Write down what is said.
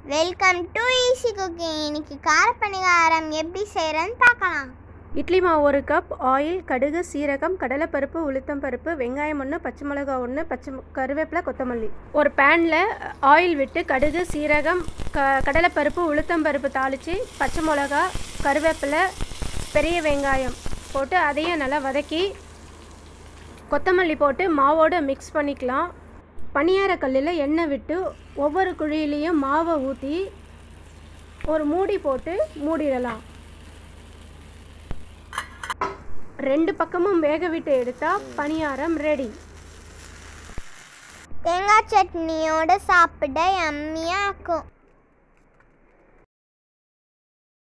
welcome to easy cooking இன்னைக்கு கார பணிகாரம் எப்படி செய்கிறேன்னு பார்க்கலாம் இட்லி மாவு ஒரு கப் ஆயில் கடுகு சீரகம் கடலைப்பருப்பு உளுத்தம் பருப்பு வெங்காயம் ஒன்று பச்சை மிளகாய் ஒன்று பச்சை மி- கருவேப்பிலை கொத்தமல்லி ஒரு பேனில் ஆயில் விட்டு கடுகு சீரகம் க கடலைப்பருப்பு உளுத்தம் பருப்பு தாளித்து பச்சை மிளகா கருவேப்பிலை பெரிய வெங்காயம் போட்டு அதையும் நல்லா வதக்கி கொத்தமல்லி போட்டு மாவோடு மிக்ஸ் பண்ணிக்கலாம் பணியார கல்லில் எண்ணெய் விட்டு ஒவ்வொரு குழியிலையும் மாவை ஊற்றி ஒரு மூடி போட்டு மூடிடலாம் ரெண்டு பக்கமும் வேக விட்டு எடுத்தால் பணியாரம் ரெடி தேங்காய் சட்னியோட சாப்பிட யம்மியாக இருக்கும்